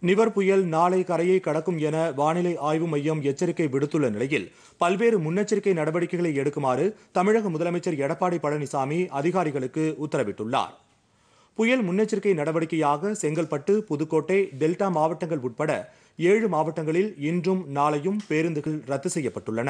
நிவர் புயல் நாளை கரையை கடக்கும் என வானிலை ஆய்வு மையம் எச்சரிக்கை விடுத்துள்ள நிலையில் பல்வேறு முன்னெச்சரிக்கை நடவடிக்கைகளை எடுக்குமாறு தமிழக முதலமைச்சர் எடப்பாடி பழனிசாமி அதிகாரிகளுக்கு உத்தரவிட்டுள்ளார் புயல் முன்னெச்சரிக்கை நடவடிக்கையாக செங்கல்பட்டு புதுக்கோட்டை டெல்டா மாவட்டங்கள் உட்பட ஏழு மாவட்டங்களில் இன்றும் நாளையும் பேருந்துகள் ரத்து செய்யப்பட்டுள்ளன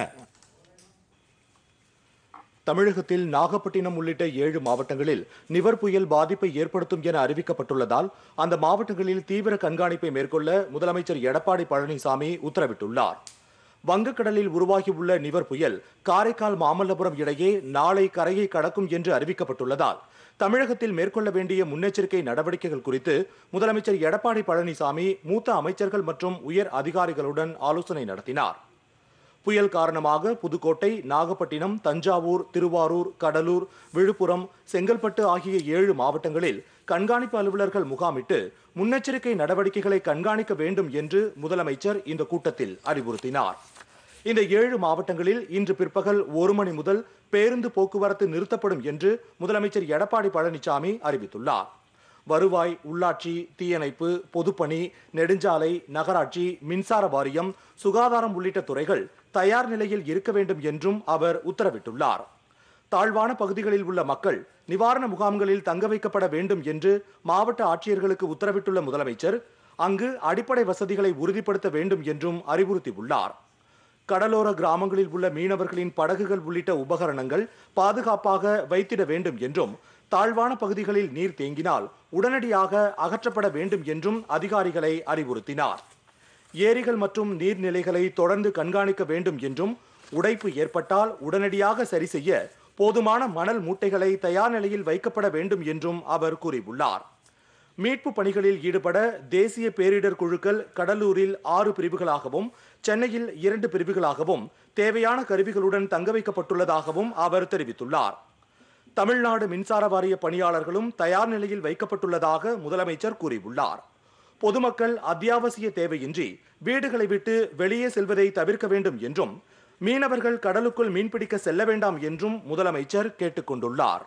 தமிழகத்தில் நாகப்பட்டினம் உள்ளிட்ட ஏழு மாவட்டங்களில் நிவர் புயல் பாதிப்பை ஏற்படுத்தும் என அறிவிக்கப்பட்டுள்ளதால் அந்த மாவட்டங்களில் தீவிர கண்காணிப்பை மேற்கொள்ள முதலமைச்சர் எடப்பாடி பழனிசாமி உத்தரவிட்டுள்ளார் வங்கக்கடலில் உருவாகியுள்ள நிவர் புயல் காரைக்கால் மாமல்லபுரம் இடையே நாளை கரையை கடக்கும் என்று அறிவிக்கப்பட்டுள்ளதால் தமிழகத்தில் மேற்கொள்ள வேண்டிய முன்னெச்சரிக்கை நடவடிக்கைகள் குறித்து முதலமைச்சர் எடப்பாடி பழனிசாமி மூத்த அமைச்சர்கள் மற்றும் உயர் அதிகாரிகளுடன் ஆலோசனை நடத்தினார் புயல் காரணமாக புதுக்கோட்டை நாகப்பட்டினம் தஞ்சாவூர் திருவாரூர் கடலூர் விழுப்புரம் செங்கல்பட்டு ஆகிய ஏழு மாவட்டங்களில் கண்காணிப்பு அலுவலர்கள் முகாமிட்டு முன்னெச்சரிக்கை நடவடிக்கைகளை கண்காணிக்க வேண்டும் என்று முதலமைச்சர் இந்த கூட்டத்தில் அறிவுறுத்தினார் இந்த ஏழு மாவட்டங்களில் இன்று பிற்பகல் ஒரு மணி முதல் பேருந்து போக்குவரத்து நிறுத்தப்படும் என்று முதலமைச்சர் எடப்பாடி பழனிசாமி அறிவித்துள்ளார் வருவாய் உள்ளாட்சி தீயணைப்பு பொதுப்பணி நெடுஞ்சாலை நகராட்சி மின்சார வாரியம் சுகாதாரம் உள்ளிட்ட துறைகள் தயார் நிலையில் இருக்க வேண்டும் என்றும் அவர் உத்தரவிட்டுள்ளார் தாழ்வான பகுதிகளில் உள்ள மக்கள் நிவாரண முகாம்களில் தங்க வைக்கப்பட வேண்டும் என்று மாவட்ட ஆட்சியர்களுக்கு உத்தரவிட்டுள்ள முதலமைச்சர் அங்கு அடிப்படை வசதிகளை உறுதிப்படுத்த வேண்டும் என்றும் அறிவுறுத்தியுள்ளார் கடலோர கிராமங்களில் உள்ள மீனவர்களின் படகுகள் உள்ளிட்ட உபகரணங்கள் பாதுகாப்பாக வைத்திட வேண்டும் என்றும் தாழ்வான பகுதிகளில் நீர் தேங்கினால் உடனடியாக அகற்றப்பட வேண்டும் என்றும் அதிகாரிகளை அறிவுறுத்தினார் ஏரிகள் மற்றும் நீர்நிலைகளை தொடர்ந்து கண்காணிக்க வேண்டும் என்றும் உடைப்பு ஏற்பட்டால் உடனடியாக சரி செய்ய போதுமான மணல் மூட்டைகளை தயார் நிலையில் வைக்கப்பட வேண்டும் என்றும் அவர் கூறியுள்ளார் மீட்பு பணிகளில் ஈடுபட தேசிய பேரிடர் குழுக்கள் கடலூரில் ஆறு பிரிவுகளாகவும் சென்னையில் இரண்டு பிரிவுகளாகவும் தேவையான கருவிகளுடன் தங்க வைக்கப்பட்டுள்ளதாகவும் அவர் தெரிவித்துள்ளார் தமிழ்நாடு மின்சார வாரிய பணியாளர்களும் தயார் நிலையில் வைக்கப்பட்டுள்ளதாக முதலமைச்சர் கூறியுள்ளார் பொதுமக்கள் அத்தியாவசிய தேவையின்றி வீடுகளை விட்டு வெளியே செல்வதை தவிர்க்க வேண்டும் என்றும் மீனவர்கள் கடலுக்குள் மீன்பிடிக்க செல்ல வேண்டாம் என்றும் முதலமைச்சர் கேட்டுக்கொண்டுள்ளார்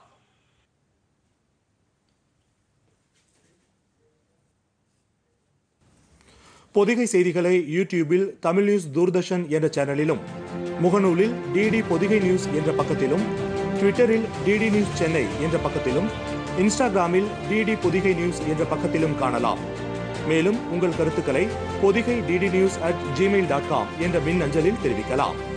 பொதிகை செய்திகளை யூடியூபில் தமிழ் நியூஸ் தூர்தர்ஷன் என்ற சேனலிலும் முகநூலில் டிடி பொதிகை நியூஸ் என்ற பக்கத்திலும் ட்விட்டரில் டிடி நியூஸ் சென்னை என்ற பக்கத்திலும் இன்ஸ்டாகிராமில் டிடி பொதிகை நியூஸ் என்ற பக்கத்திலும் காணலாம் மேலும் உங்கள் கருத்துக்களை Podhigai DD news at gmail dot com என்ற மின் அஞ்சலில் தெரிவிக்கலாம்